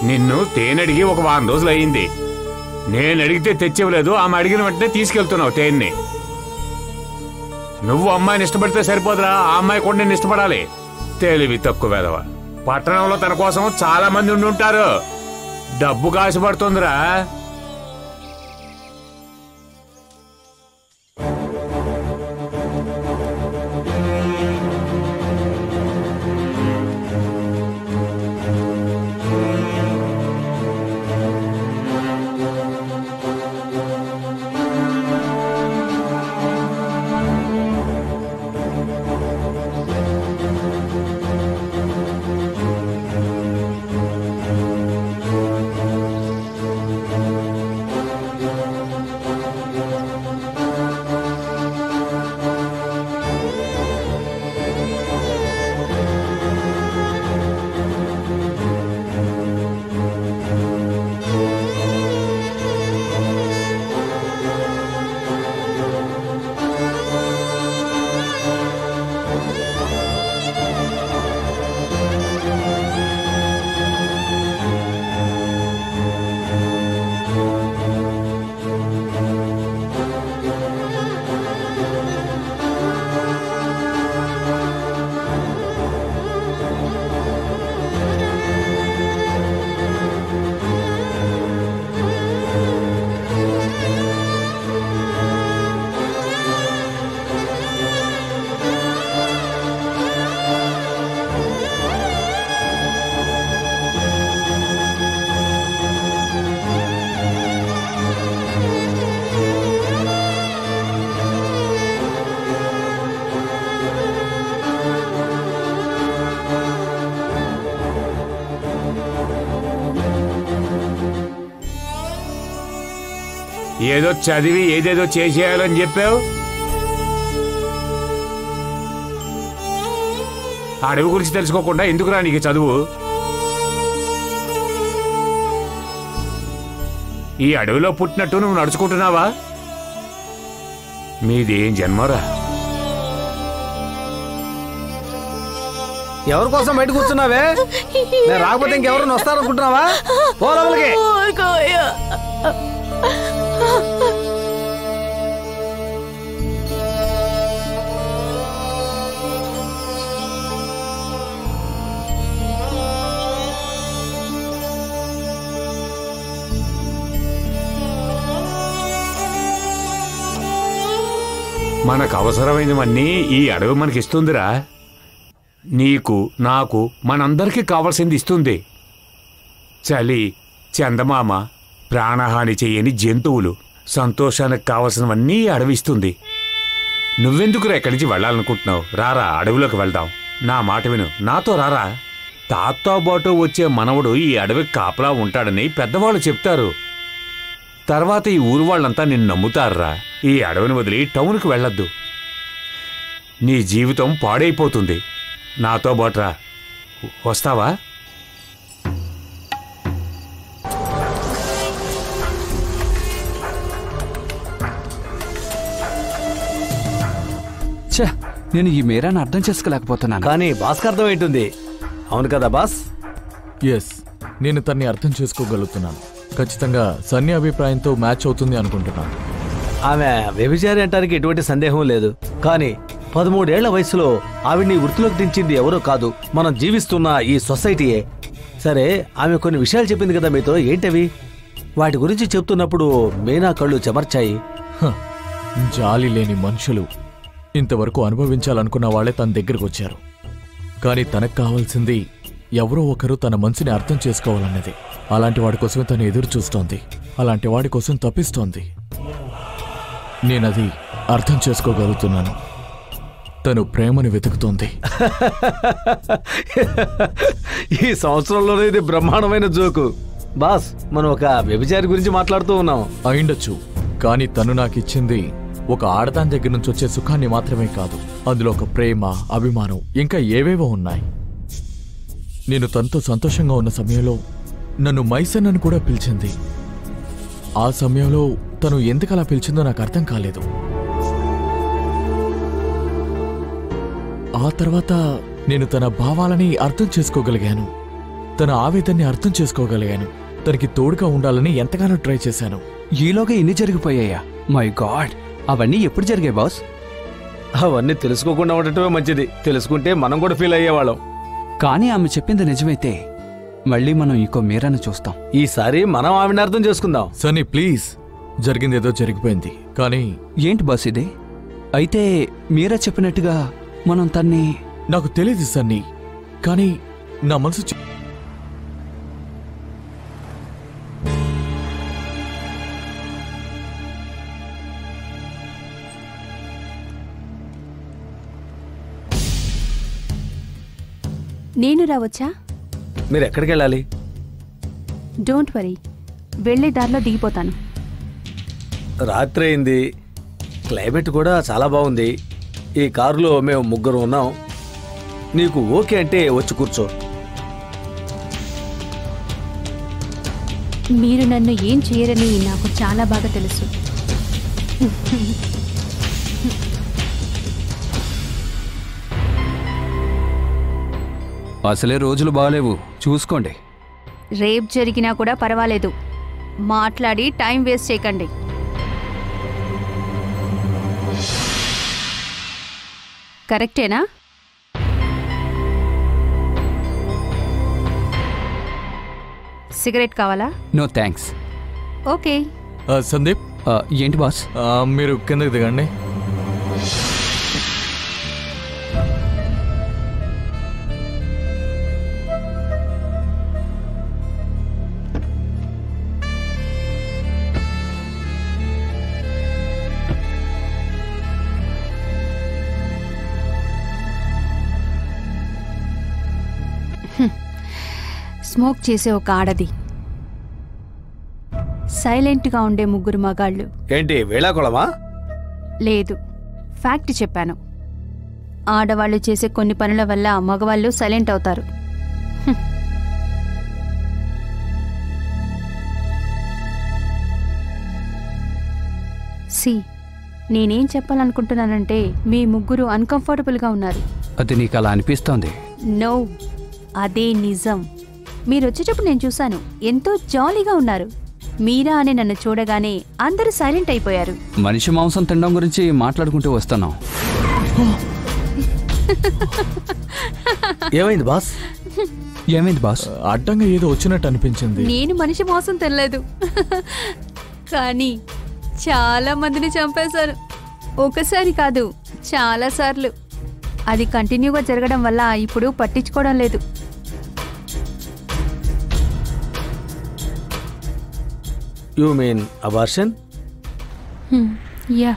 నిన్ను తేనెడిగి ఒక వారం రోజులు అయింది నేను అడిగితే తెచ్చివ్వలేదు ఆమె అడిగిన వెంటనే తీసుకెళ్తున్నావు తేన్ని నువ్వు అమ్మాయిని ఇష్టపడితే సరిపోదురా ఆ అమ్మాయి కూడా నేను ఇష్టపడాలి తెలివి తక్కువ వేదవ పట్టణంలో తన కోసం చాలా మంది ఉండి ఉంటారు డబ్బు కాసిపడుతుందిరా ఏదో చదివి ఏదేదో చేసేయాలని చెప్పావు ఆ అడవి గురించి తెలుసుకోకుండా ఎందుకురా నీకు చదువు ఈ అడవిలో పుట్టినట్టు నువ్వు నడుచుకుంటున్నావా మీదేం జన్మరా ఎవరి కోసం బయట కూర్చున్నావే నేను రాకపోతే ఇంకెవరైనా వస్తారనుకుంటున్నావా పో లోపలికి ఊరుకోయ్యా. మనకు అవసరమైనవన్నీ ఈ అడవి మనకి ఇస్తుందిరా నీకు నాకు మనందరికీ కావలసింది ఇస్తుంది చలి చందమామ ప్రాణహాని చేయని జంతువులు సంతోషానికి కావలసినవన్నీ ఈ అడవి ఇస్తుంది నువ్వెందుకు ఎక్కడి నుంచి వెళ్ళాలనుకుంటున్నావు రారా అడవిలోకి వెళ్దాం నా మాట విను నాతో రారా తాతో బాటు వచ్చే మనవడు ఈ అడవికి కాపలా ఉంటాడని పెద్దవాళ్ళు చెప్తారు తర్వాత ఈ ఊరు వాళ్ళంతా నిన్ను నమ్ముతారురా ఈ అడవిని వదిలి టౌన్కి వెళ్ళొద్దు నీ జీవితం పాడైపోతుంది నాతో బాటురా వస్తావా ఛ నేను ఈ మేరాన్ని అర్థం చేసుకోలేకపోతున్నాను కానీ బాస్కి అర్థం ఏంటుంది అవును కదా బాస్ ఎస్ నేను తన్ని అర్థం చేసుకోగలుగుతున్నాను ఖచ్చితంగా సన్ని అభిప్రాయంతో మ్యాచ్ అవుతుంది అనుకుంటున్నాను ఆమె వ్యభిచారి అంటానికి ఎటువంటి సందేహం లేదు కానీ పదమూడేళ్ల వయసులో ఆవిడ్ని వృత్తిలోకి దించింది ఎవరో కాదు మనం జీవిస్తున్న ఈ సొసైటీయే సరే ఆమె కొన్ని విషయాలు చెప్పింది కదా మీతో ఏంటవి వాటి గురించి చెప్తున్నప్పుడు మీనా కళ్ళు చెమర్చాయి హ, జాలి లేని మనుషులు ఇంతవరకు అనుభవించాలనుకున్న వాళ్ళే తన దగ్గరకు వచ్చారు కానీ తనకు కావాల్సింది ఎవరో ఒకరు తన మనసుని అర్థం చేసుకోవాలన్నది అలాంటి వాడి కోసమే తను ఎదురు చూస్తోంది అలాంటి వాడి కోసం తప్పిస్తోంది నేనది అర్థం చేసుకోగలుగుతున్నాను తను ప్రేమను వెతుకుతోంది ఈ సంవత్సరంలోనే ఇది బ్రహ్మాండమైన జోకు బాస్ మనం ఒక వ్యభిచారి గురించి మాట్లాడుతూ ఉన్నాం అయిండొచ్చు కానీ తను నాకిచ్చింది ఒక ఆడదాని దగ్గర నుంచి వచ్చే సుఖాన్ని మాత్రమే కాదు అందులో ఒక ప్రేమ అభిమానం ఇంకా ఏవేవో ఉన్నాయి నేను తనతో సంతోషంగా ఉన్న సమయంలో నన్ను మైసన్ అని కూడా పిలిచింది ఆ సమయంలో తను ఎందుకలా పిలిచిందో నాకు అర్థం కాలేదు ఆ తర్వాత నేను తన భావాలని అర్థం చేసుకోగలిగాను తన ఆవేదన్ని అర్థం చేసుకోగలిగాను తనకి తోడుగా ఉండాలని ఎంతగానో ట్రై చేశాను ఈలోగా ఇన్ని జరిగిపోయాయా మై గాడ్ అవన్నీ ఎప్పుడు జరిగాయి బాస్ అవన్నీ తెలుసుకోకుండా ఉండటమే మంచిది తెలుసుకుంటే మనం కూడా ఫీల్ అయ్యేవాళ్ళం కానీ ఆమె చెప్పింది నిజమైతే మళ్ళీ మనం ఇంకో మీరాను చూస్తాం ఈసారి మనం ఆవిడ అర్థం చేసుకుందాం సన్నీ ప్లీజ్ జరిగింది ఏదో జరిగిపోయింది కానీ ఏంటి బాస్ ఇది అయితే మీరా చెప్పినట్టుగా మనం తన్ని నాకు తెలియదు సన్నీ కానీ నా మనసు చె- నేను రావచ్చా మీరు ఎక్కడికి వెళ్ళాలి డోంట్ వరీ వెళ్ళే దారిలో దిగిపోతాను రాత్రి అయింది క్లైమేట్ కూడా చాలా బాగుంది ఈ కారులో మేము ముగ్గురు ఉన్నాం నీకు ఓకే అంటే వచ్చి కూర్చో మీరు నన్ను ఏం చేయరని నాకు చాలా బాగా తెలుసు అసలే రోజులు బాగలేవు చూసుకోండి రేప్ జరిగినా కూడా పర్వాలేదు మాట్లాడి టైం వేస్ట్ చేయకండి కరెక్టేనా సిగరెట్ కావాలా నో థ్యాంక్స్ ఓకే ఆ, సందీప్ ఏంటి బాస్ ఆ, మీరు కిందకి దిగండి స్మోక్ చేసే ఒక ఆడది సైలెంట్గా ఉండే ముగ్గురు మగాళ్ళు ఏంటి వేళాకుళమా లేదు ఫ్యాక్ట్ చెప్పాను ఆడవాళ్ళు చేసే కొన్ని పనుల వల్ల మగవాళ్ళు సైలెంట్ అవుతారు హ్మ్. సి నేనేం చెప్పాలనుకుంటున్నానంటే మీ ముగ్గురు అన్కంఫర్టబుల్గా ఉన్నారు అది నీకు అలా అనిపిస్తోంది నో అదే నిజం మీరు వచ్చేటప్పుడు నేను చూశాను ఎంతో జాలీగా ఉన్నారు మీరా అని నన్ను చూడగానే అందరూ సైలెంట్ అయిపోయారు మనిషి మాంసం తినడం గురించి మాట్లాడుకుంటూ వస్తున్నాం ఏమైంది బాస్ ఏమైంది బాస్ అడ్డంగా ఏదో వచ్చినట్టు అనిపించింది నేను మనిషి మోసం తినలేదు కానీ చాలా మందిని చంపేశాను ఒకసారి కాదు చాలా సార్లు అది కంటిన్యూగా జరగడం వల్ల ఇప్పుడు పట్టించుకోవడం లేదు యూ మీన్ అబార్షన్ యా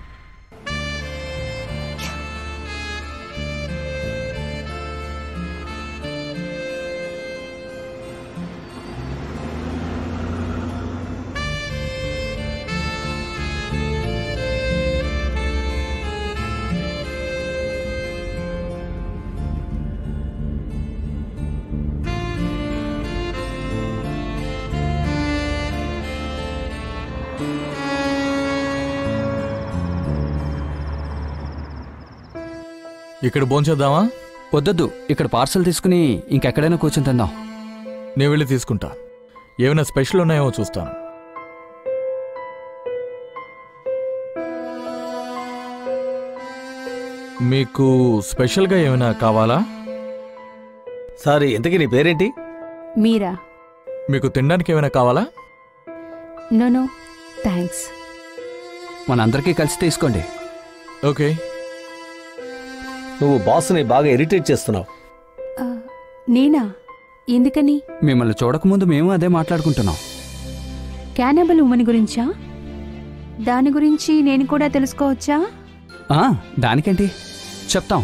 ఇక్కడ భోంచేద్దామా వద్దొద్దు ఇక్కడ పార్సల్ తీసుకుని ఇంకెక్కడైనా కూర్చొని తిందాం నేను వెళ్ళి తీసుకుంటా ఏమైనా స్పెషల్ ఉన్నాయేమో చూస్తాను మీకు స్పెషల్గా ఏమైనా కావాలా సారీ ఇంతకీ నీ పేరేంటి మీరా మీకు తినడానికి ఏమైనా కావాలా నో నో థ్యాంక్స్ మనందరికీ కలిసి తీసుకోండి ఓకే నువ్వు బాస్ని బాగా ఇరిటేట్ చేస్తున్నావు నేనా ఎందుకని మిమ్మల్ని చూడకముందు మేము అదే మాట్లాడుకుంటున్నాం క్యానబల్ ఉమెన్ గురించా దాని గురించి నేను కూడా తెలుసుకోవచ్చా ఆ, దానికేంటి చెప్తాం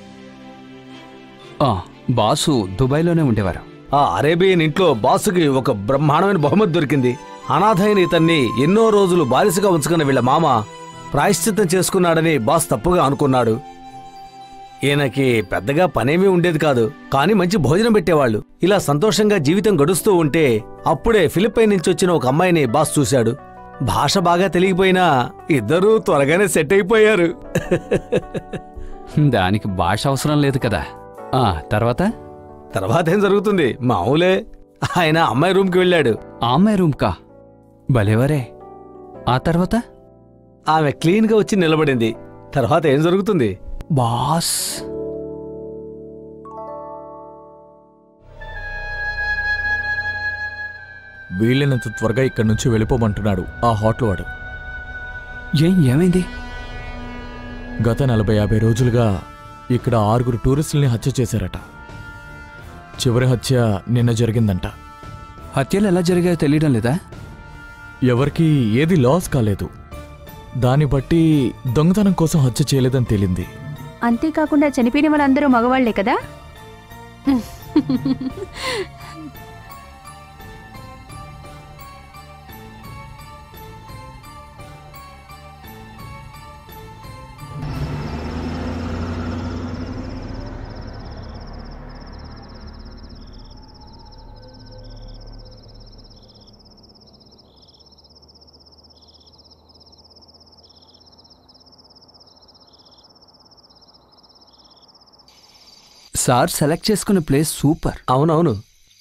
ఆ, బాసు దుబాయ్లోనే ఉండేవారు ఆ అరేబియన్ ఇంట్లో బాసుకి ఒక బ్రహ్మాండమైన బహుమతి దొరికింది అనాథ అయిన ఇతన్ని ఎన్నో రోజులు బానిసగా ఉంచుకున్న వీళ్ళ మామ ప్రాయశ్చిత్తం చేసుకున్నాడని బాస్ తప్పుగా అనుకున్నాడు ఈయనకి పెద్దగా పనేమీ ఉండేది కాదు కానీ మంచి భోజనం పెట్టేవాళ్ళు ఇలా సంతోషంగా జీవితం గడుస్తూ ఉంటే అప్పుడే ఫిలిప్పైన్ నుంచి వచ్చిన ఒక అమ్మాయిని బాస్ చూశాడు భాష బాగా తెలియపోయినా ఇద్దరూ త్వరగానే సెట్ అయిపోయారు దానికి భాష అవసరం లేదు కదా ఆ తర్వాత తర్వాత ఏం జరుగుతుంది మామూలే ఆయన అమ్మాయి రూమ్కి వెళ్ళాడు ఆ అమ్మాయి రూమ్ కా భలేవరే ఆ తర్వాత ఆమె క్లీన్గా వచ్చి నిలబడింది తర్వాత ఏం జరుగుతుంది బాస్ వీళ్ళనంత త్వరగా ఇక్కడి నుంచి వెళ్ళిపోమంటున్నాడు ఆ హోటల్ వాడు ఏం ఏమైంది గత నలభై యాభై రోజులుగా ఇక్కడ ఆరుగురు టూరిస్టుల్ని హత్య చేశారట చివరి హత్య నిన్న జరిగిందంట హత్యలు ఎలా జరిగాయో తెలియడం లేదా ఎవరికి ఏది లాస్ కాలేదు దాన్ని బట్టి దొంగతనం కోసం హత్య చేయలేదని తేలింది అంతేకాకుండా చనిపోయిన వాళ్ళందరూ మగవాళ్లే కదా సార్ సెలెక్ట్ చేసుకున్న ప్లేస్ సూపర్ అవునవును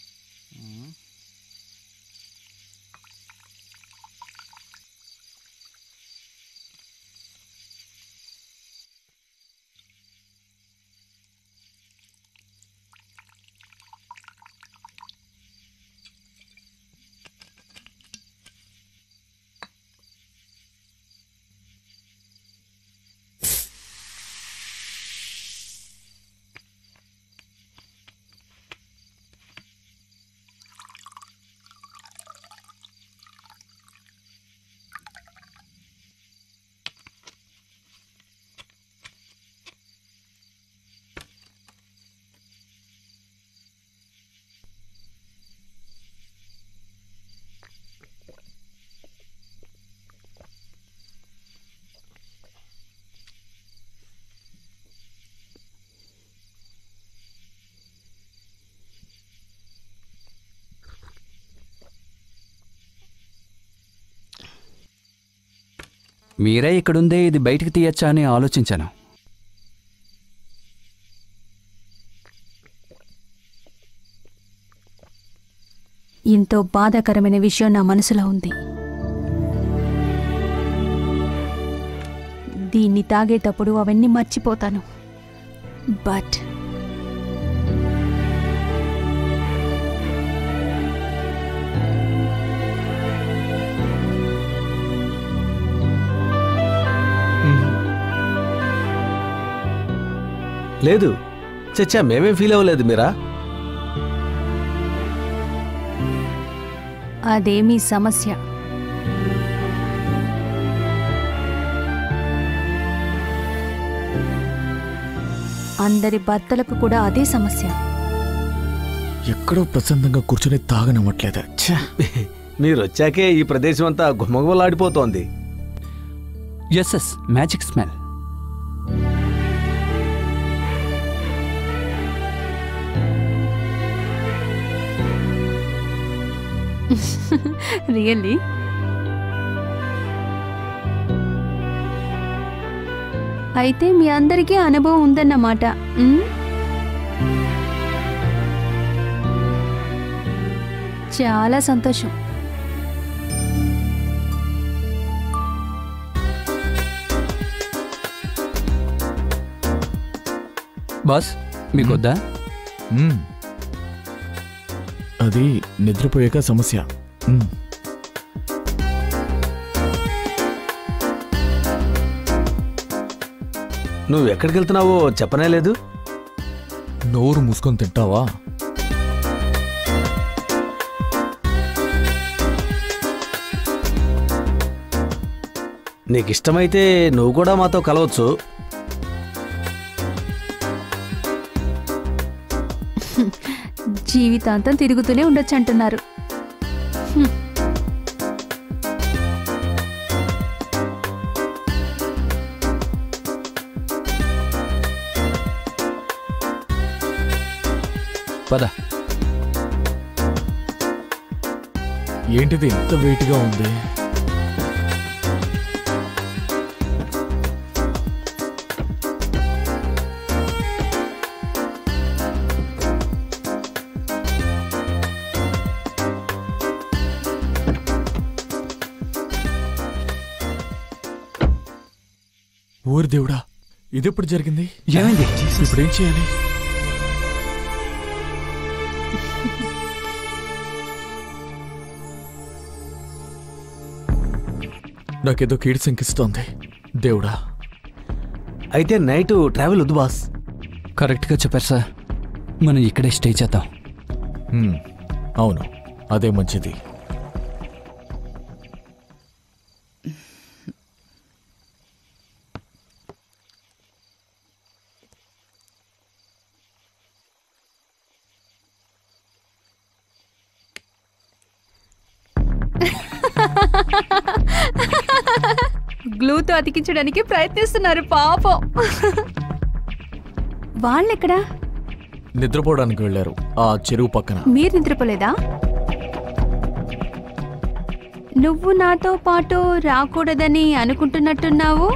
మీరే ఇక్కడుందే ఇది బయటికి తీయచ్చా అని ఆలోచించాను ఎంతో బాధాకరమైన విషయం నా మనసులో ఉంది దీన్ని తాగేటప్పుడు అవన్నీ మర్చిపోతాను బట్ లేదు చచ్చా మేమేం ఫీల్ అవ్వలేదు మీరా అదేమీ సమస్య అందరి భర్తలకు కూడా అదే సమస్య ఎక్కడో ప్రశాంతంగా కూర్చొని తాగనవ్వట్లేదు ఛే! మీరు వచ్చాకే ఈ ప్రదేశం అంతా గుమగుమలాడిపోతోంది yes yes magic smell really అయితే మీ అందరికీ అనుభవం ఉందన్నమాట ఉమ్? చాలా సంతోషం బాస్ మీకు వద్దా మ్మ్. అది నిద్రపోయాక సమస్య మ్మ్. నువ్వు ఎక్కడికి వెళ్తున్నావో చెప్పనే లేదు నోరు మూసుకొని తింటావా నీకు ఇష్టమైతే నువ్వు కూడా మాతో కలవచ్చు జీవితాంతం తిరుగుతూనే ఉండొచ్చు అంటున్నారు పద ఏంటిది ఎంత వెయిట్గా ఉంది ఊరి దేవుడా ఇదెప్పుడు జరిగింది ఏమైంది ఇప్పుడు ఏం చేయాలి నాకేదో కీడు శంకిస్తోంది దేవుడా అయితే నైట్ ట్రావెల్ వద్దు బాస్ కరెక్ట్గా చెప్పారు సార్ మనం ఇక్కడే స్టే చేద్దాం హ్మ్, అవును అదే మంచిది గ్లూతో అతికించడానికి ప్రయత్నిస్తున్నారు పాపం వాళ్ళెక్కడా నిద్రపోవడానికి వెళ్ళారు ఆ చెరువు పక్కన మీరు నిద్రపోలేదా నువ్వు నాతో పాటు రాకూడదని అనుకుంటున్నట్టున్నావు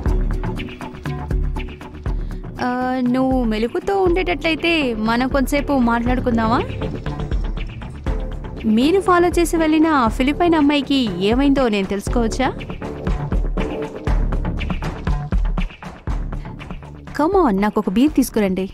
ఆ, నువ్వు మెలుగుతో ఉండేటట్లయితే మనం కొంతసేపు మాట్లాడుకుందామా మీరు ఫాలో చేసి వెళ్ళిన ఆ ఫిలిపైన్ అమ్మాయికి ఏమైందో నేను తెలుసుకోవచ్చా కమాన్ నాకు ఒక బీర్ తీసుకురండి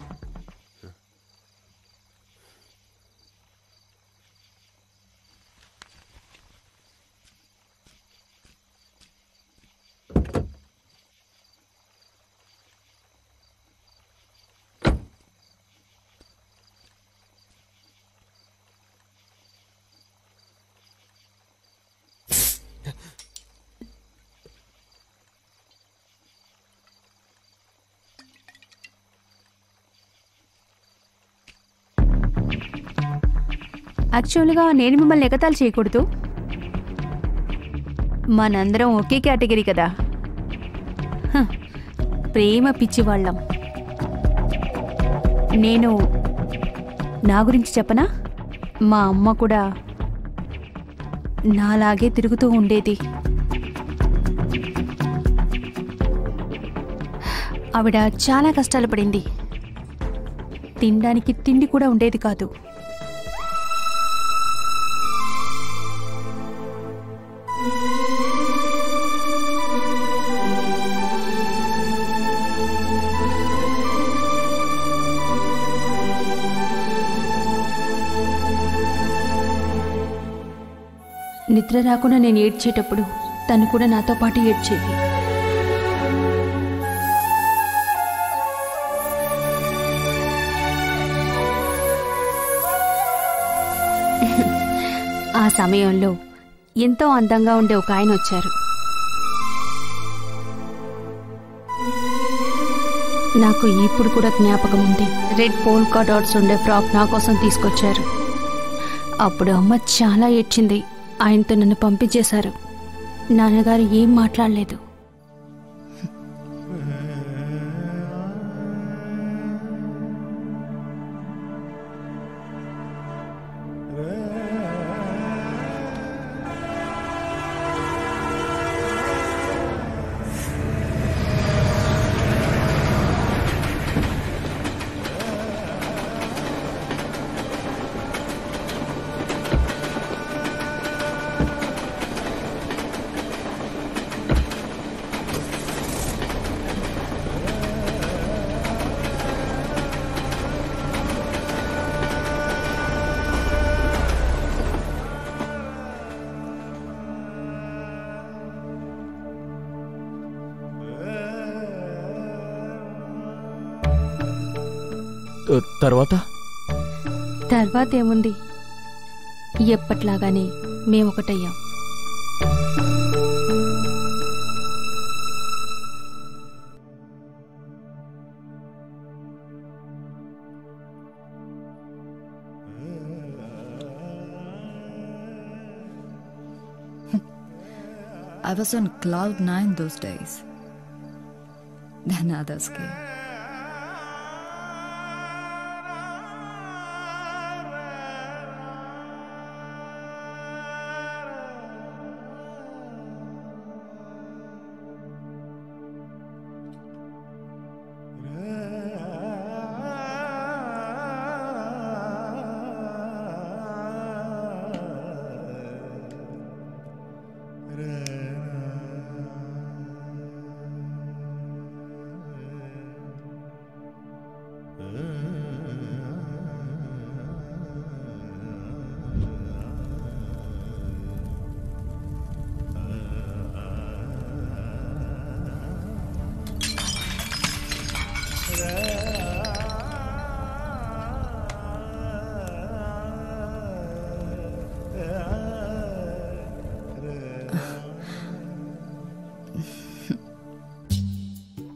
యాక్చువల్గా నేను మిమ్మల్ని ఎగతాళి చేయకూడదు మనందరం ఒకే కేటగిరీ కదా హ, ప్రేమ పిచ్చి వాళ్ళం నేను నా గురించి చెప్పనా మా అమ్మ కూడా నాలాగే తిరుగుతూ ఉండేది ఆవిడ చాలా కష్టాలు పడింది తినడానికి తిండి కూడా ఉండేది కాదు నిద్ర రాకుండా నేను ఏడ్చేటప్పుడు తను కూడా నాతో పాటు ఏడ్చేది ఆ సమయంలో ఎంతో అందంగా ఉండే ఒక ఆయన వచ్చారు నాకు ఇప్పుడు కూడా జ్ఞాపకం ఉంది రెడ్ పోల్కా డాట్స్ ఉండే ఫ్రాక్ నా కోసం తీసుకొచ్చారు అప్పుడు అమ్మ చాలా ఏడ్చింది ఆయనతో నన్ను పంపించేశారు నాన్నగారు ఏం మాట్లాడలేదు త- తర్వాత తర్వాత ఏముంది ఎప్పట్లాగానే మేమొకటయ్యాం I was on cloud nine those days. Then others came.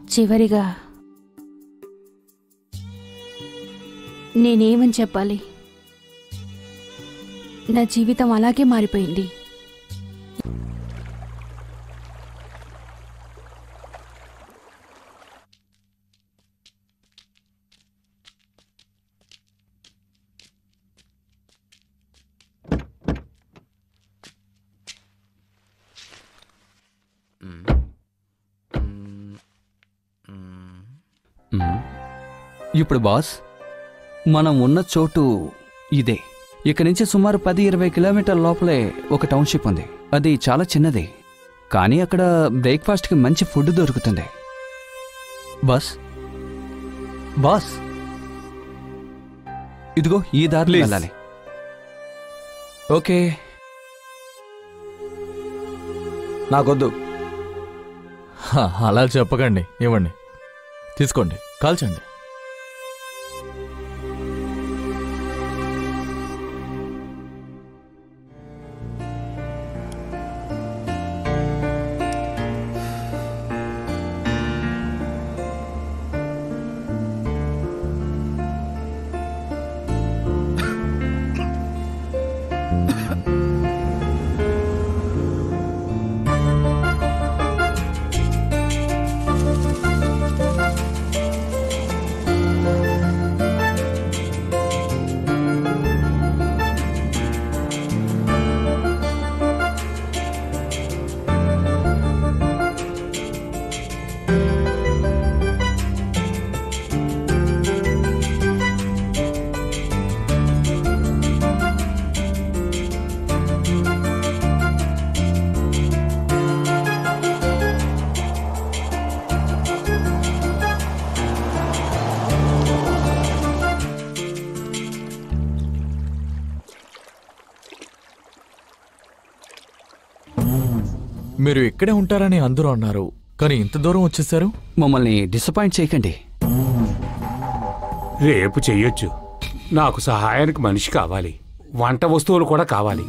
చివరిగా నేనేమని చెప్పాలి నా జీవితం అలాగే మారిపోయింది మ్మ్. ఇప్పుడు బాస్ మనం ఉన్న చోటు ఇదే ఇక నుంచి సుమారు పది ఇరవై కిలోమీటర్ల లోపలే ఒక టౌన్షిప్ ఉంది అది చాలా చిన్నది కానీ అక్కడ బ్రేక్ఫాస్ట్కి మంచి ఫుడ్ దొరుకుతుంది బాస్ బాస్ ఇదిగో ఈ దారిలో Please. వెళ్ళాలి ఓకే నాకొద్దు హ, అలా చెప్పకండి ఇవ్వండి తీసుకోండి కాల్చండి మీరు ఇక్కడే ఉంటారని అందరూ అన్నారు కానీ ఇంత దూరం వచ్చేసారు మమ్మల్ని డిసప్పాయింట్ చేయకండి రేపు చెయ్యొచ్చు నాకు సహాయానికి మనిషి కావాలి వంట వస్తువులు కూడా కావాలి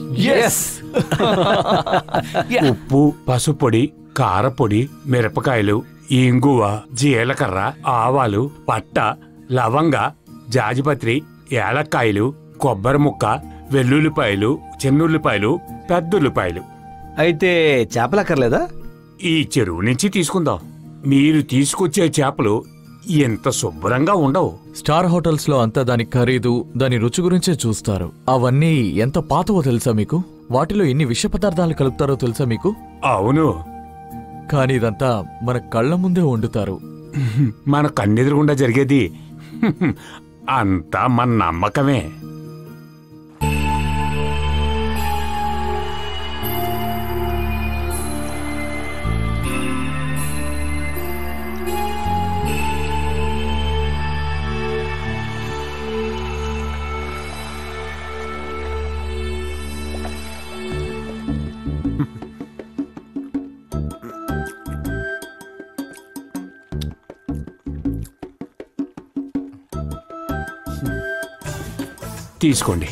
ఉప్పు పసుపొడి కారపొడి మిరపకాయలు ఇంగువ జీలకర్ర ఆవాలు పట్ట లవంగ జాజిపత్రి ఏలక్కాయలు కొబ్బరి ముక్క వెల్లుల్లిపాయలు చిన్నుల్లిపాయలు పెద్దుల్లిపాయలు అయితే చేపలక్కర్లేదా ఈ చెరువు నుంచి తీసుకుందాం మీరు తీసుకొచ్చే చేపలు ఇంత శుభ్రంగా ఉండవు స్టార్ హోటల్స్ లో అంతా దాని ఖరీదు దాని రుచి గురించే చూస్తారు అవన్నీ ఎంత పాతవో తెలుసా మీకు వాటిలో ఎన్ని విష పదార్థాలు కలుపుతారో తెలుసా మీకు అవును కానీ ఇదంతా మన కళ్ళ ముందే వండుతారు మన కన్నెదురుగుండా జరిగేది అంతా మన నమ్మకమే తీసుకోండి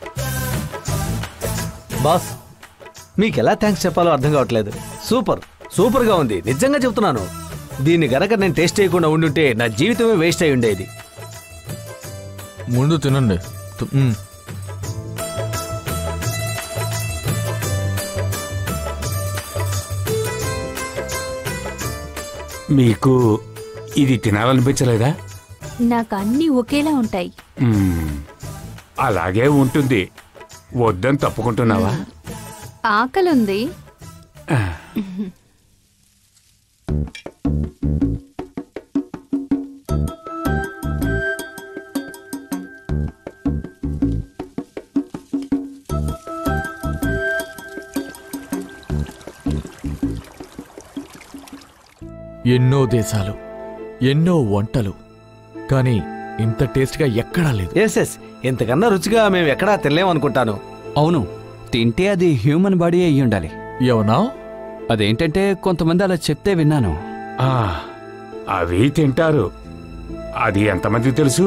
బాస్ మీకు ఎలా థ్యాంక్స్ చెప్పాలో అర్థం కావట్లేదు సూపర్ సూపర్గా ఉంది నిజంగా చెప్తున్నాను దీన్ని గనక నేను టేస్ట్ చేయకుండా ఉండుంటే నా జీవితమే వేస్ట్ అయి ఉండేది ముందు తినండి తు- మ్. మీకు ఇది తినాలనిపించలేదా నాకు అన్నీ ఒకేలా ఉంటాయి మ్మ్. అలాగే ఉంటుంది వద్దని తప్పుకుంటున్నావా ఆకలుంది ఎన్నో దేశాలు ఎన్నో వంటలు కానీ ఇంత టేస్ట్గా ఎక్కడా లేదు ఎస్ ఎస్ ఇంతకన్నా రుచిగా మేము ఎక్కడా తినలేమనుకుంటాను అవును తింటే అది హ్యూమన్ బాడీ అయి ఉండాలి ఏమన్నా అదేంటంటే కొంతమంది అలా చెప్తే విన్నాను ఆ, అవి తింటారు అది ఎంతమందికి తెలుసు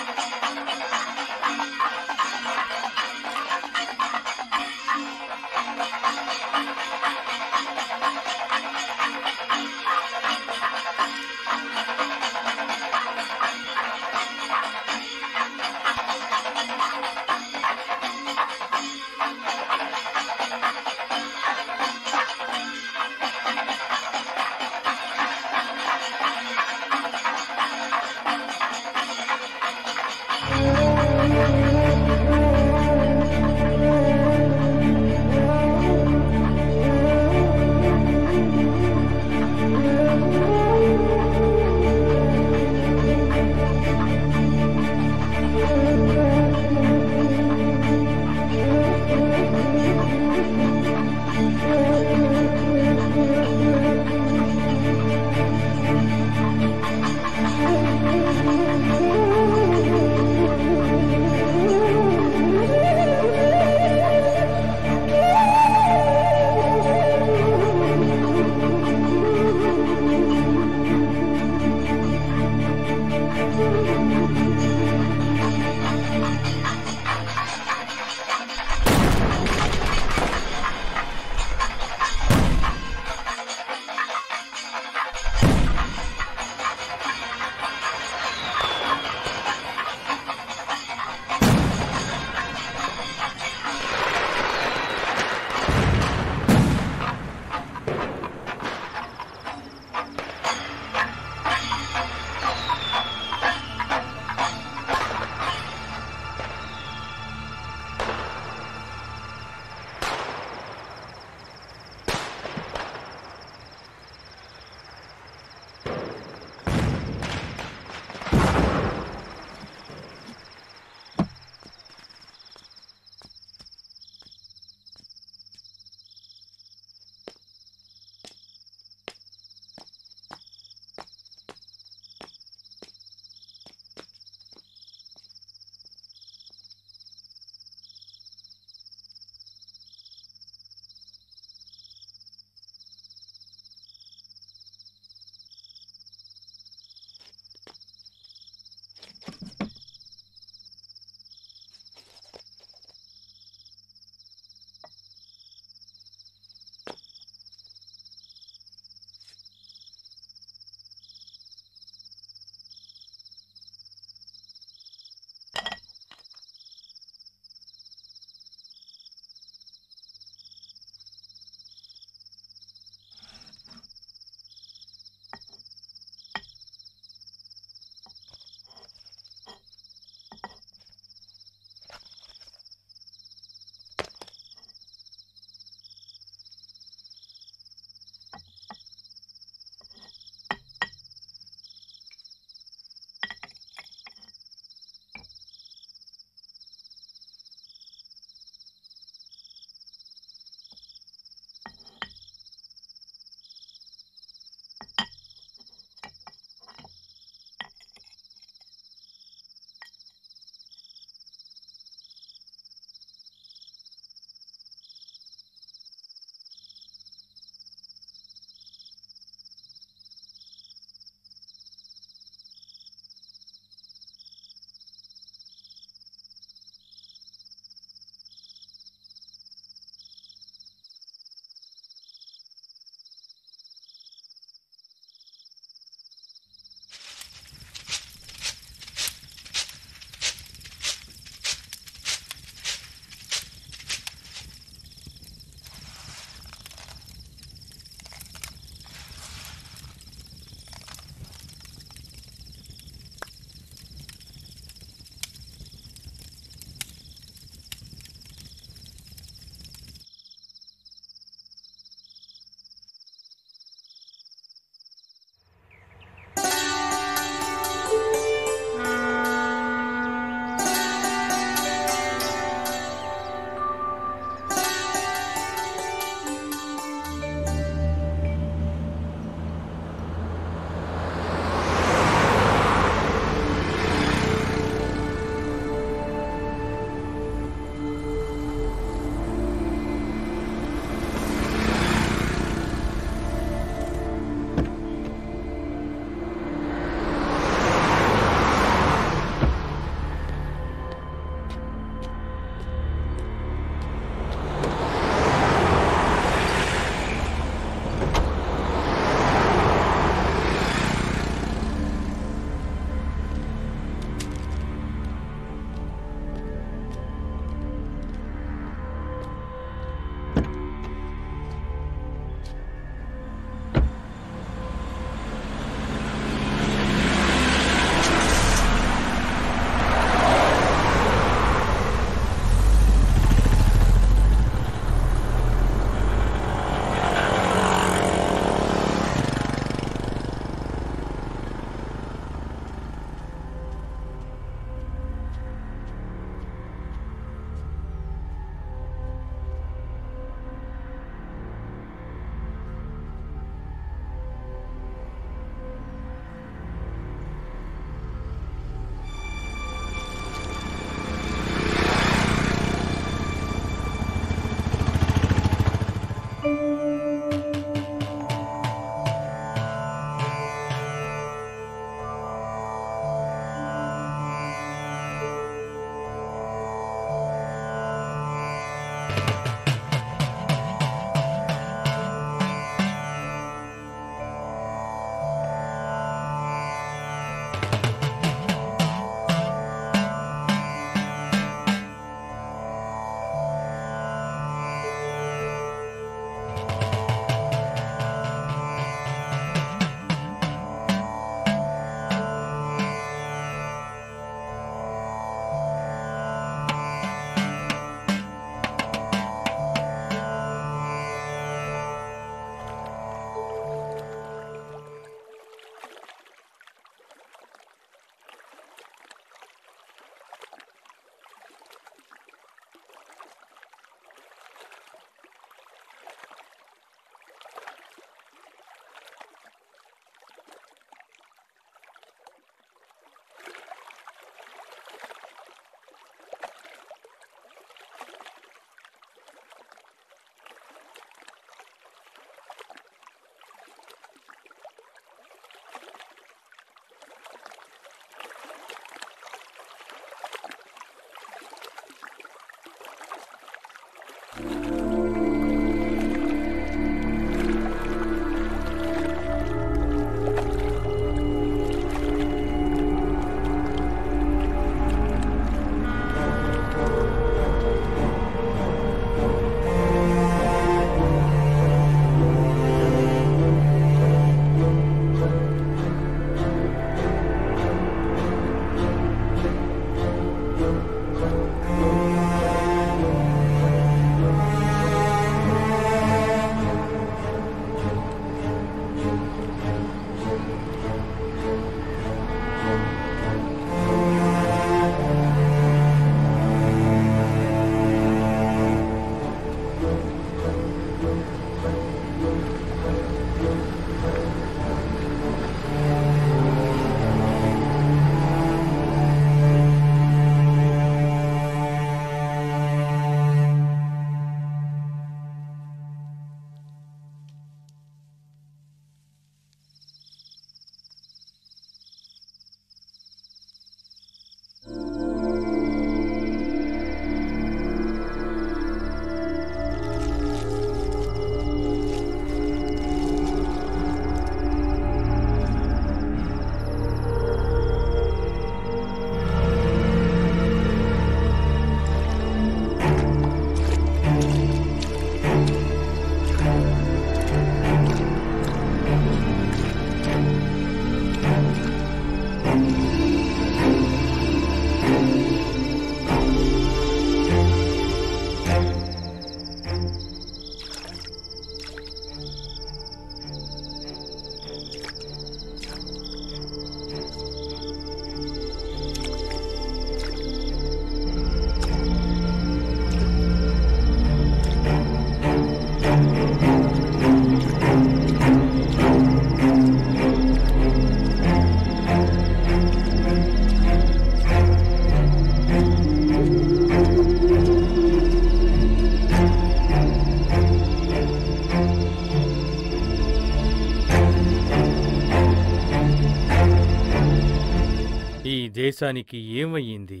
దేశానికి ఏమయ్యింది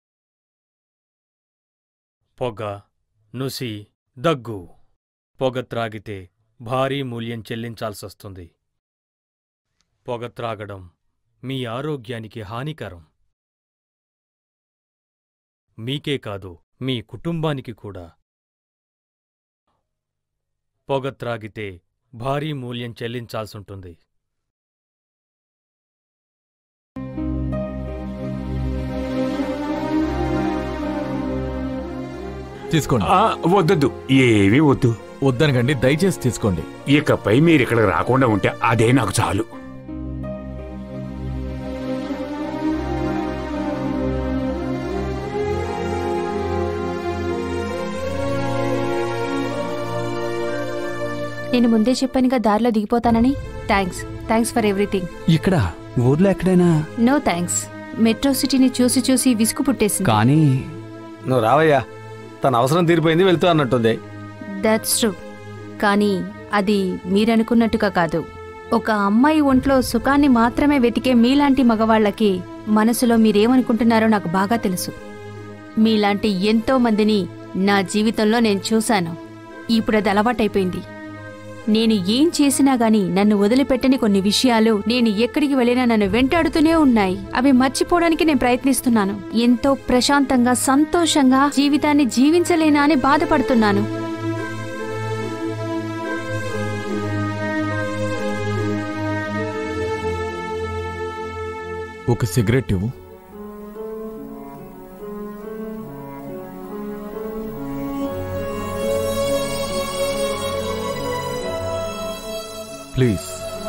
పొగ నుసి దగ్గు పొగ త్రాగితే భారీ మూల్యం చెల్లించాల్సొస్తుంది పొగ త్రాగడం మీ ఆరోగ్యానికి హానికరం మీకే కాదు మీ కుటుంబానికి కూడా పొగ త్రాగితే భారీ మూల్యం చెల్లించాల్సుంటుంది తీసుకోండి ఆ, వద్దొద్దు ఏమీ వద్దు వద్దనకండి దయచేసి తీసుకోండి ఇకపై మీరు ఇక్కడికి రాకుండా ఉంటే అదే నాకు చాలు నేను ముందే చెప్పానుగా దారిలో దిగిపోతానని థ్యాంక్స్ థ్యాంక్స్ ఫర్ ఎవ్రీథింగ్ ఇక్కడ ఊర్లో ఎక్కడైనా నో థ్యాంక్స్ మెట్రో సిటీని చూసి చూసి విసుగు పుట్టేసింది కానీ నువ్వు రావయ్యా తన అవసరం తీరిపోయింది వెళ్తూ అన్నట్టుంది దట్స్ ట్రూ కానీ అది మీరనుకున్నట్టుగా కాదు ఒక అమ్మాయి ఒంట్లో సుఖాన్ని మాత్రమే వెతికే మీలాంటి మగవాళ్ళకి మనసులో మీరేమనుకుంటున్నారో నాకు బాగా తెలుసు మీలాంటి ఎంతో మందిని నా జీవితంలో నేను చూశాను ఇప్పుడు అది అలవాటైపోయింది నేను ఏం చేసినా గాని నన్ను వదిలిపెట్టని కొన్ని విషయాలు నేను ఎక్కడికి వెళ్ళినా నన్ను వెంటాడుతూనే ఉన్నాయి అవి మర్చిపోవడానికి నేను ప్రయత్నిస్తున్నాను ఎంతో ప్రశాంతంగా సంతోషంగా జీవితాన్ని జీవించలేనా అని బాధపడుతున్నాను ఒక సిగరెట్ ఇవ్వు ప్లీజ్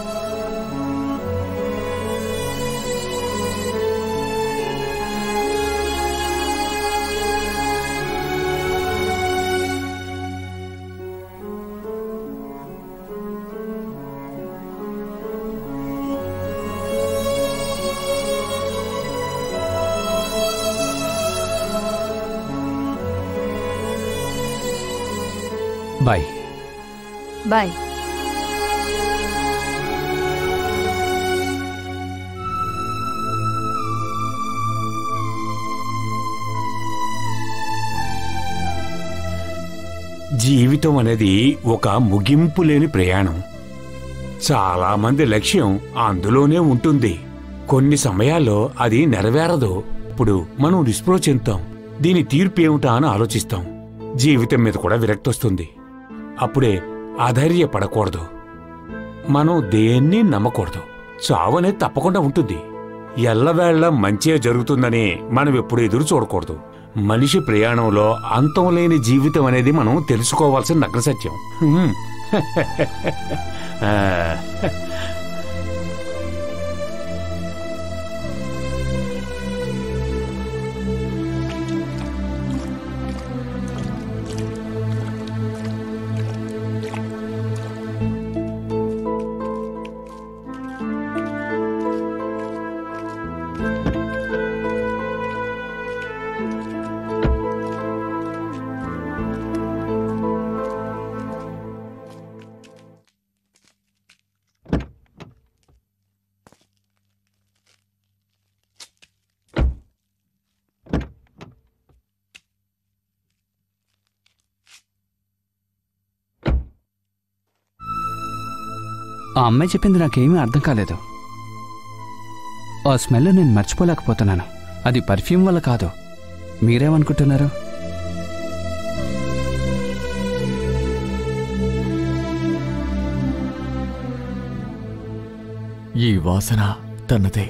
బాయ్ బాయ్ జీవితం అనేది ఒక ముగింపు లేని ప్రయాణం చాలా మంది లక్ష్యం అందులోనే ఉంటుంది కొన్ని సమయాల్లో అది నెరవేరదు ఇప్పుడు మనం నిస్పృహ చెందుతాం దీని తీర్పు ఏమిటా అని ఆలోచిస్తాం జీవితం మీద కూడా విరక్తి వస్తుంది అప్పుడే అధైర్యపడకూడదు మనం దేన్ని నమ్మకూడదు చావు అనేది తప్పకుండా ఉంటుంది ఎల్లవేళ మంచే జరుగుతుందని మనం ఎప్పుడు ఎదురు చూడకూడదు మనిషి ప్రయాణంలో అంతం లేని జీవితం అనేది మనం తెలుసుకోవాల్సిన నగ్న సత్యం హ్మ్. ఆ, ఆ అమ్మాయి చెప్పింది నాకేమీ అర్థం కాలేదు ఆ స్మెల్ నేను మర్చిపోలేకపోతున్నాను అది పర్ఫ్యూమ్ వల్ల కాదు మీరేమనుకుంటున్నారు ఈ వాసన తన్నదే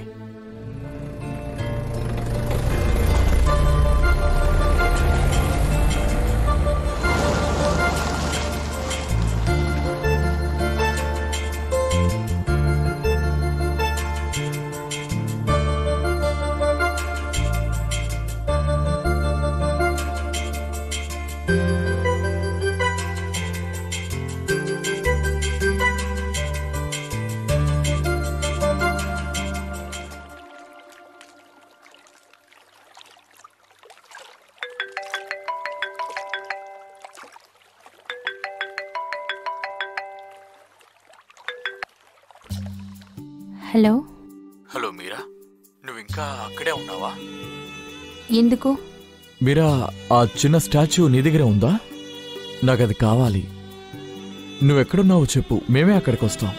హలో హలో మీరా నువ్వు ఇంకా అక్కడే ఉన్నావా ఎందుకు మీరా ఆ చిన్న స్టాచ్యూ నీ దగ్గర ఉందా నాకు అది కావాలి నువ్వెక్కడున్నావో చెప్పు మేమే అక్కడికి వస్తాం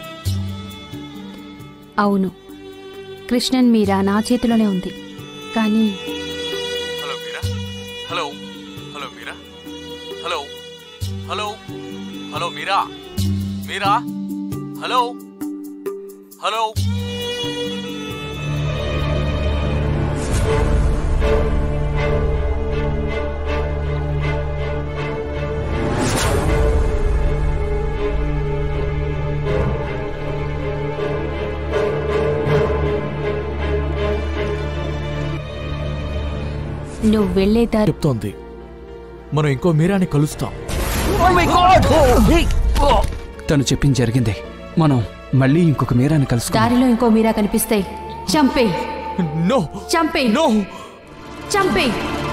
అవును కృష్ణన్ మీరా నా చేతిలోనే ఉంది కానీ hello Meera hello hello Meera hello hello hello Meera Meera hello hello నువ్వు వెళ్లే దారి చెప్తోంది మనం ఇంకో మీరాని కలుస్తాం తను చెప్పింది జరిగింది మనం మళ్ళీ ఇంకొక మీరాన్ని కలుసుకుందాం దారిలో ఇంకో మీరా కనిపిస్తే చంపే నో చంపే నో చంపే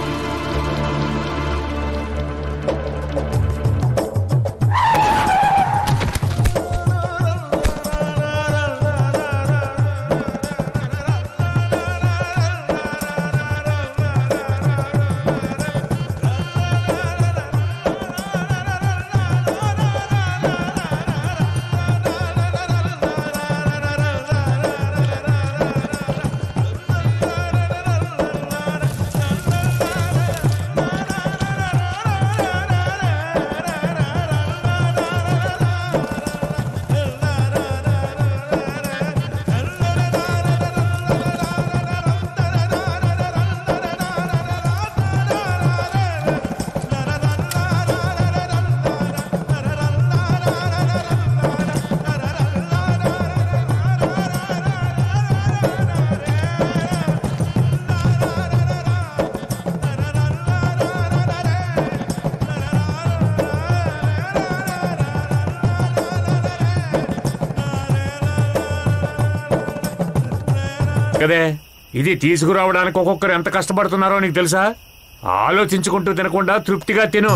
కదే ఇది తీసుకురావడానికి ఒక్కొక్కరు ఎంత కష్టపడుతున్నారో నీకు తెలుసా ఆలోచించుకుంటూ తినకుండా తృప్తిగా తిను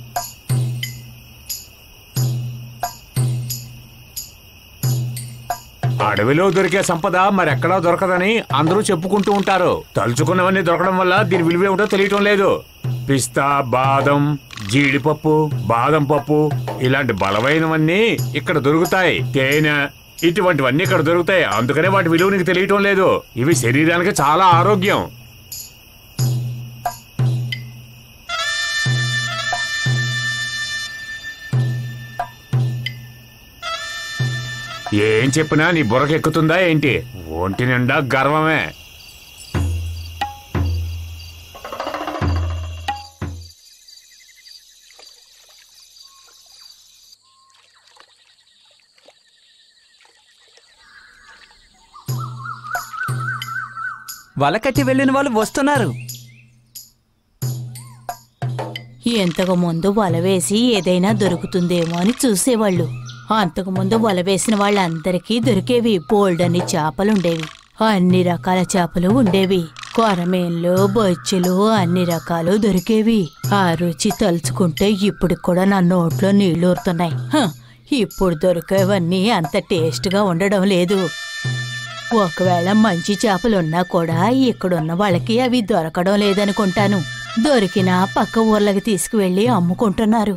అడవిలో దొరికే సంపద మరెక్కడా దొరకదని అందరూ చెప్పుకుంటూ ఉంటారు తలుచుకున్నవన్నీ దొరకడం వల్ల దీని విలువ ఏమిటో తెలియటం లేదు పిస్తా బాదం జీడిపప్పు బాదం పప్పు ఇలాంటి బలమైనవన్నీ ఇక్కడ దొరుకుతాయి తేనె ఇటువంటివన్నీ ఇక్కడ దొరుకుతాయి అందుకనే వాటి విలువ నీకు తెలియటం లేదు ఇవి శరీరానికి చాలా ఆరోగ్యం ఏం చెప్పినా నీ బుర్రకెక్కుతుందా ఏంటి ఒంటి నిండా గర్వమే వల కట్టి వెళ్ళిన వాళ్ళు వస్తున్నారు ఇంతకు ముందు వల వేసి ఏదైనా దొరుకుతుందేమో అని చూసేవాళ్ళు అంతకు ముందు వల వేసిన వాళ్ళందరికీ దొరికేవి బోల్డన్ని చేపలుండేవి అన్ని రకాల చేపలు ఉండేవి కొరమేన్లు బొచ్చులు అన్ని రకాలు దొరికేవి ఆ రుచి తలుచుకుంటే ఇప్పుడు కూడా నా నోట్లో నీళ్లూరుతున్నాయి హ, ఇప్పుడు దొరికేవన్నీ అంత టేస్ట్గా ఉండడం లేదు ఒకవేళ మంచి చేపలున్నా కూడా ఇక్కడున్న వాళ్ళకి అవి దొరకడం లేదనుకుంటాను దొరికినా పక్క ఊర్లకి తీసుకువెళ్ళి అమ్ముకుంటున్నారు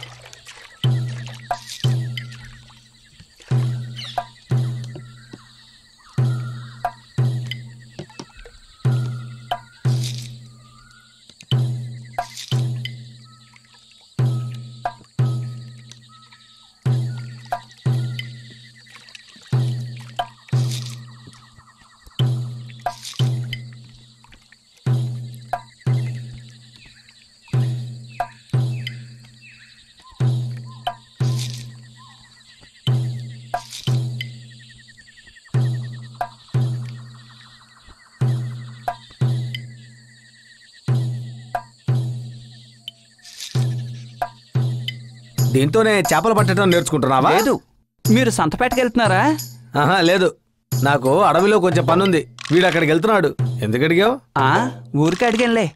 దీంతోనే చేపలు పట్టడం నేర్చుకుంటున్నావా లేదు మీరు సంతపేటకి వెళ్తున్నారా ఆహా లేదు నాకు అడవిలో కొంచెం పనుంది వీడు అక్కడికి వెళ్తున్నాడు ఎందుకు అడిగావు ఆ ఊరికి అడిగానులే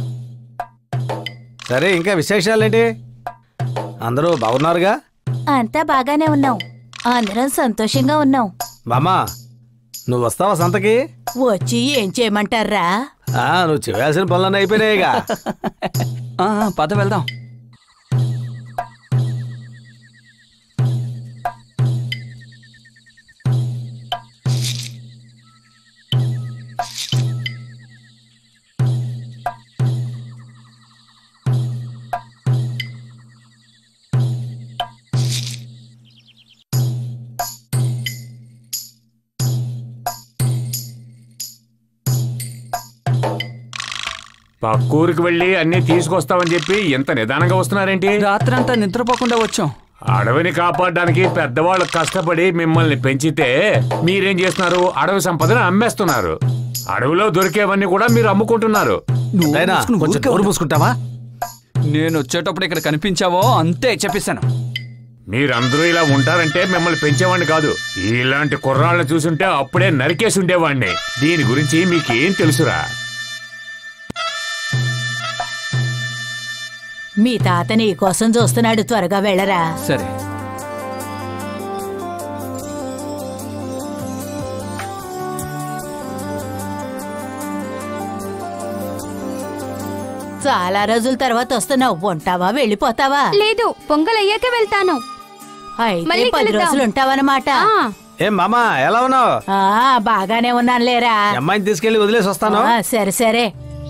సరే ఇంకా విశేషాలేంటి అందరూ బాగున్నారుగా అంతా బాగానే ఉన్నాం అందరం సంతోషంగా ఉన్నాం బామ్మా నువ్వు వస్తావా సంతకి వచ్చి ఏం చేయమంటారా ఆ, నువ్వు చేయాల్సిన పనులన్నీ అయిపోయినాయిగా ఆ, ఆ, పద వెళ్దాం పక్కూరికి వెళ్ళి అన్నీ తీసుకొస్తామని చెప్పి ఇంత నిదానంగా వస్తున్నారేంటి రాత్రంతా నిద్రపోకుండా వచ్చాం అడవిని కాపాడడానికి పెద్దవాళ్ళు కష్టపడి మిమ్మల్ని పెంచితే మీరేం చేస్తున్నారు అడవి సంపదను అమ్మేస్తున్నారు అడవిలో దొరికేవన్నీ కూడా మీరు అమ్ముకుంటున్నారు నువ్వు అయినా మూసుకుని కొంచెం ఊరికే నోరు ఉండు. మూసుకుంటావా నేను వచ్చేటప్పుడు ఇక్కడ కనిపించావో అంతే చెప్పేశాను మీరందరూ ఇలా ఉంటారంటే మిమ్మల్ని పెంచేవాడిని కాదు ఇలాంటి కుర్రాళ్ళని చూసుంటే అప్పుడే నరికేసి ఉండేవాడిని దీని గురించి మీకేం తెలుసురా మీ తాత నీ కోసం చూస్తున్నాడు త్వరగా వెళ్ళరా సరే చాలా రోజుల తర్వాత వస్తున్నావు ఉంటావా వెళ్ళిపోతావా లేదు పొంగల్ అయ్యాక వెళ్తాను అయితే మళ్ళీ పది కలుద్దాం. రోజులు ఉంటావన్నమాట ఆ, ఏం మామా ఎలా ఉన్నావు ఆ బాగానే ఉన్నాను లేరా ఈ అమ్మాయిని తీసుకెళ్లి వదిలేసి వస్తాను ఆ, సరే సరే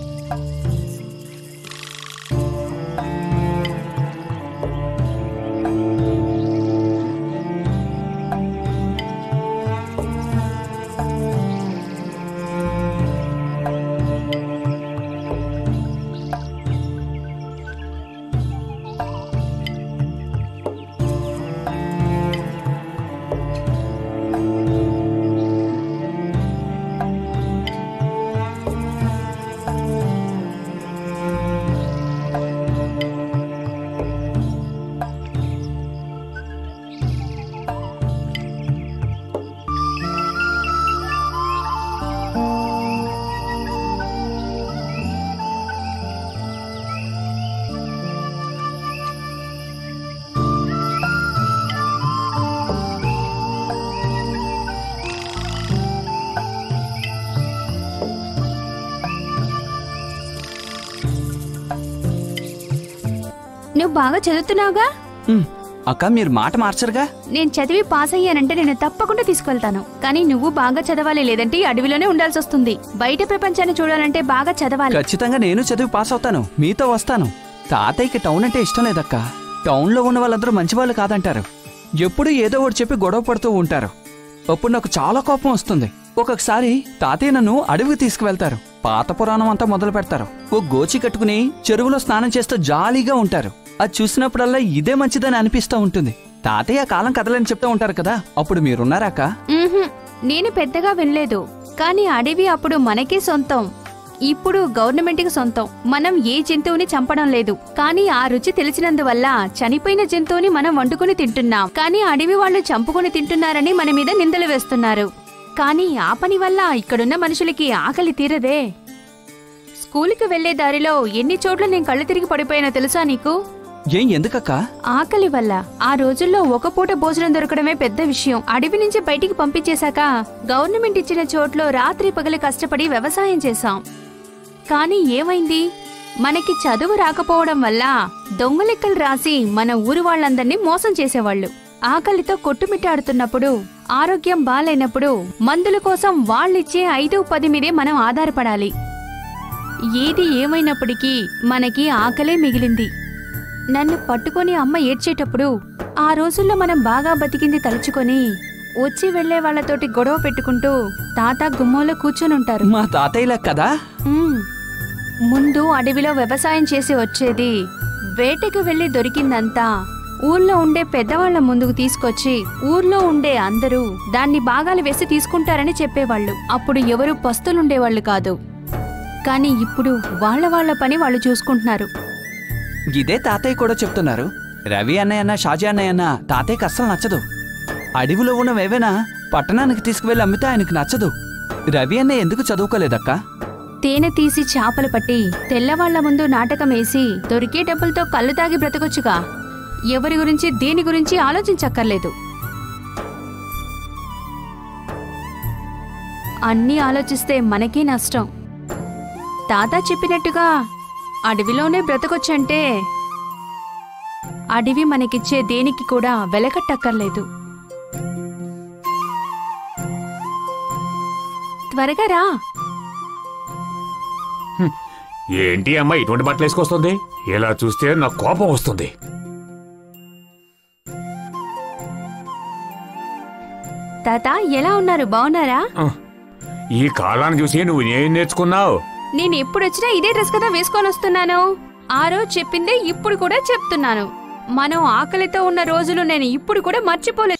నువ్వు బాగా చదువుతున్నావుగా ఉమ్, అక్క మీరు మాట మార్చరుగా నేను చదివి పాస్ అయ్యానంటే నేను తప్పకుండా తీసుకెళ్తాను కానీ నువ్వు బాగా చదవాలి లేదంటే ఈ అడవిలోనే ఉండాల్సి వస్తుంది బయట ప్రపంచాన్ని చూడాలంటే బాగా చదవాలి ఖచ్చితంగా నేను చదివి పాస్ అవుతాను మీతో వస్తాను తాతయ్యకి టౌన్ అంటే ఇష్టం లేదక్క టౌన్లో ఉన్న వాళ్ళందరూ మంచివాళ్ళు కాదంటారు ఎప్పుడూ ఏదో ఒకటి చెప్పి గొడవ పడుతూ ఉంటారు అప్పుడు నాకు చాలా కోపం వస్తుంది ఒక్కొక్కసారి తాతయ్య నన్ను అడవికి తీసుకువెళ్తారు పాత పురాణం అంతా మొదలు పెడతారు ఓ గోచి కట్టుకుని చెరువులో స్నానం చేస్తూ జాలీగా ఉంటారు అది చూసినప్పుడల్లా ఇదే మంచిదని అనిపిస్తూ ఉంటుంది తాతయ్య ఆ కాలం కథలని చెప్తూ ఉంటారు కదా అప్పుడు మీరున్నారాక మ్మ్హ్మ్. నేను పెద్దగా వినలేదు కానీ అడవి అప్పుడు మనకే సొంతం ఇప్పుడు గవర్నమెంట్కి సొంతం మనం ఏ జంతువుని చంపడం లేదు కానీ ఆ రుచి తెలిసినందువల్ల చనిపోయిన జంతువుని మనం వండుకుని తింటున్నాం కానీ అడవి వాళ్ళు చంపుకొని తింటున్నారని మన మీద నిందలు వేస్తున్నారు కానీ ఆ పని వల్ల ఇక్కడున్న మనుషులకి ఆకలి తీరదే స్కూలుకి వెళ్లే దారిలో ఎన్ని చోట్ల నేను కళ్ళు తిరిగి పడిపోయానో తెలుసా నీకు ఏం ఎందుకక్క ఆకలి వల్ల ఆ రోజుల్లో ఒక పూట భోజనం దొరకడమే పెద్ద విషయం అడవి నుంచి బయటికి పంపించేశాక గవర్నమెంట్ ఇచ్చిన చోట్లో రాత్రి పగలు కష్టపడి వ్యవసాయం చేశాం కానీ ఏమైంది మనకి చదువు రాకపోవడం వల్ల దొంగలెక్కలు రాసి మన ఊరు వాళ్ళందర్నీ మోసం చేసేవాళ్ళు ఆకలితో కొట్టుమిట్టాడుతున్నప్పుడు ఆరోగ్యం బాలేనప్పుడు మందుల కోసం వాళ్ళిచ్చే ఐదు పది మీదే మనం ఆధారపడాలి ఏది ఏమైనప్పటికీ మనకి ఆకలే మిగిలింది నన్ను పట్టుకొని అమ్మ ఏడ్చేటప్పుడు ఆ రోజుల్లో మనం బాగా బతికింది తలుచుకొని వచ్చి వెళ్లే వాళ్ళతోటి గొడవ పెట్టుకుంటూ తాత గుమ్మంలో కూర్చొనుంటారు మా తాతయ్యలా కదా మ్మ్. ముందు అడవిలో వ్యవసాయం చేసి వచ్చేది వేటకు వెళ్లి దొరికిందంతా ఊర్లో ఉండే పెద్దవాళ్ల ముందుకు తీసుకొచ్చి ఊర్లో ఉండే అందరూ దాన్ని భాగాలు వేసి తీసుకుంటారని చెప్పేవాళ్ళు అప్పుడు ఎవరు పస్తులుండేవాళ్ళు కాదు కానీ ఇప్పుడు వాళ్ళ వాళ్ళ పని వాళ్ళు చూసుకుంటున్నారు ఇదే తాతయ్య కూడా చెప్తున్నారు రవి అన్నయ్య అన్న షాజీ అన్నయ్య అన్న తాతయ్యకి అస్సలు నచ్చదు అడవిలో ఉన్నవేవైనా పట్టణానికి తీసుకువెళ్ళి అమ్మితే ఆయనకు నచ్చదు రవి అన్నయ్య ఎందుకు చదువుకోలేదక్కా తేనె తీసి చేపలు పట్టి తెల్లవాళ్ల ముందు నాటకం వేసి దొరికే డబ్బులతో కళ్ళు తాగి బ్రతకొచ్చుగా ఎవరి గురించి దేని గురించి ఆలోచించక్కర్లేదు అన్నీ ఆలోచిస్తే మనకే నష్టం తాత చెప్పినట్టుగా అడవిలోనే బ్రతకొచ్చంటే అడవి మనకిచ్చే దేనికి కూడా వెలకట్టక్కర్లేదు త్వరగా రా ఏంటి అమ్మ ఇటువంటి బట్టలు వేసుకొస్తుంది ఇలా చూస్తే నాకు కోపం వస్తుంది తాత ఎలా ఉన్నారు బాగున్నారా ఆ, ఈ కాలాన్ని చూసి నువ్వు ఏం నేర్చుకున్నావు నేను ఎప్పుడు వచ్చినా ఇదే డ్రెస్ కదా వేసుకొని వస్తున్నాను ఆ రోజు చెప్పిందే ఇప్పుడు కూడా చెప్తున్నాను మనం ఆకలితో ఉన్న రోజులు నేను ఇప్పుడు కూడా మర్చిపోలేదు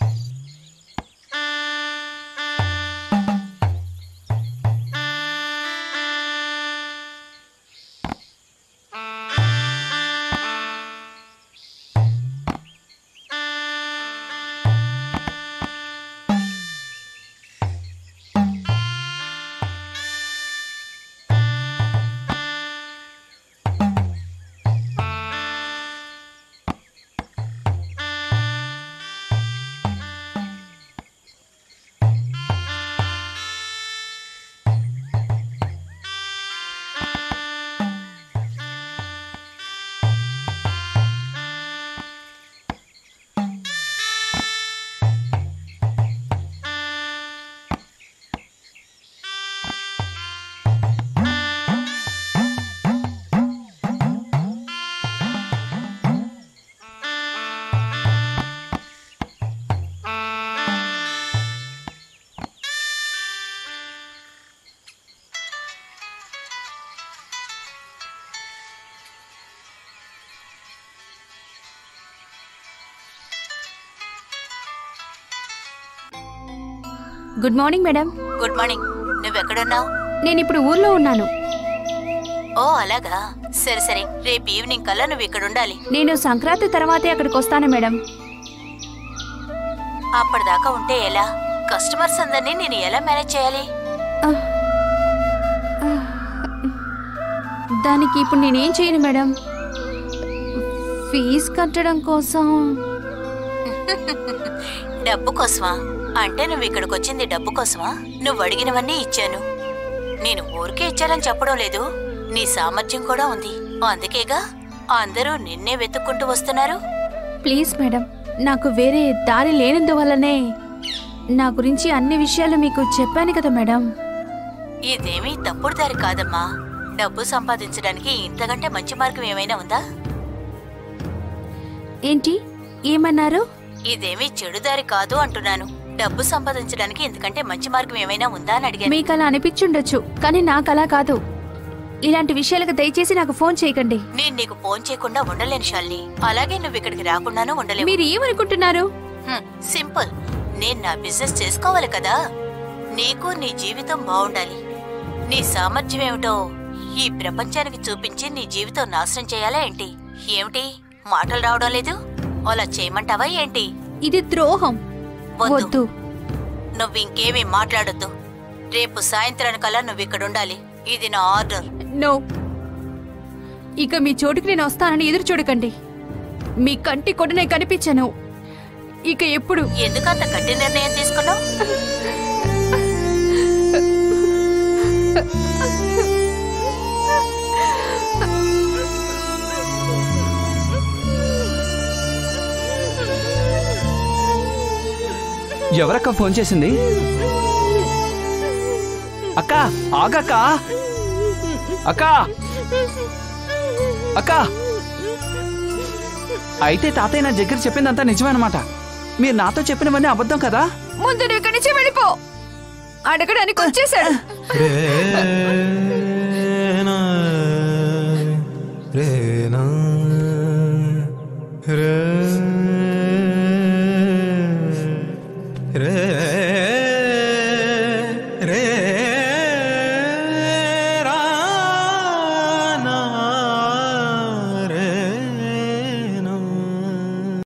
good morning madam good morning నువ్వెక్కడున్నావు నేను ఇప్పుడు ఊర్లో ఉన్నాను ఓ అలాగా సరే సరే రేపు ఈవినింగ్ కల్లా నువ్వు ఇక్కడ ఉండాలి నేను సంక్రాంతి తర్వాతే అక్కడికి వస్తాను మేడం అప్పటిదాకా ఉంటే ఎలా కస్టమర్స్ అందరినీ నేను ఎలా మేనేజ్ చేయాలి దానికి ఇప్పుడు నేనేం చేయను మేడం ఫీజు కట్టడం కోసం డబ్బు కోసమా అంటే నువ్వు ఇక్కడికి వచ్చింది డబ్బు కోసమా నువ్వు అడిగినవన్నీ ఇచ్చాను నేను ఊరికే ఇచ్చానని చెప్పడం లేదు నీ సామర్థ్యం కూడా ఉంది అందుకేగా అందరూ నిన్నే వెతుక్కుంటూ వస్తున్నారు ప్లీజ్ మేడం నాకు వేరే దారి లేనందువల్లనే నా గురించి అన్ని విషయాలు మీకు చెప్పాను కదా మేడం ఇదేమీ తప్పుడు దారి కాదమ్మా డబ్బు సంపాదించడానికి ఇంతకంటే మంచి మార్గం ఏమైనా ఉందా ఏంటి ఏమన్నారు ఇదేమీ చెడు దారి కాదు అంటున్నాను డబ్బు సంపాదించడానికి ఇంతకంటే మంచి మార్గం ఏమైనా ఉందా అని అడిగాను మీకు అలా అనిపించుండొచ్చు కానీ నాకు అలా కాదు ఇలాంటి విషయాలకు దయచేసి నాకు ఫోన్ చేయకండి నేను నీకు ఫోన్ చేయకుండా ఉండలేను శాలిని అలాగే నువ్వు ఇక్కడికి రాకుండానూ ఉండలేవు మీరు ఏమనుకుంటున్నారు హ్మ్, సింపుల్ నేను నా బిజినెస్ చేసుకోవాలి కదా నీకు నీ జీవితం బాగుండాలి నీ సామర్థ్యం ఏమిటో ఈ ప్రపంచానికి చూపించి నీ జీవితం నాశనం చేయాలా ఏంటి ఏమిటి మాటలు రావడం లేదు అలా చేయమంటావా ఏంటి ఇది ద్రోహం వద్దు వద్దు నువ్వు ఇంకేమీ మాట్లాడొద్దు రేపు సాయంత్రానికల్లా నువ్వు ఇక్కడ ఉండాలి ఇది నా ఆర్డర్ నో ఇక మీ చోటుకి నేను వస్తానని ఎదురు చూడకండి మీ కంటి కొడునే కనిపించను ఇక ఎప్పుడు ఎందుకంత గట్టి నిర్ణయం తీసుకున్నావు ఎవరక్క ఫోన్ చేసింది అక్క ఆగక్క అక్క అక్క అయితే తాతయ్య నా దగ్గర చెప్పిందంతా నిజమేనమాట మీరు నాతో చెప్పినవన్నీ అబద్ధం కదా ముందు నువ్వు ఇక్కడి నుంచి వెళ్ళిపో అడగడానికి వచ్చేసాడు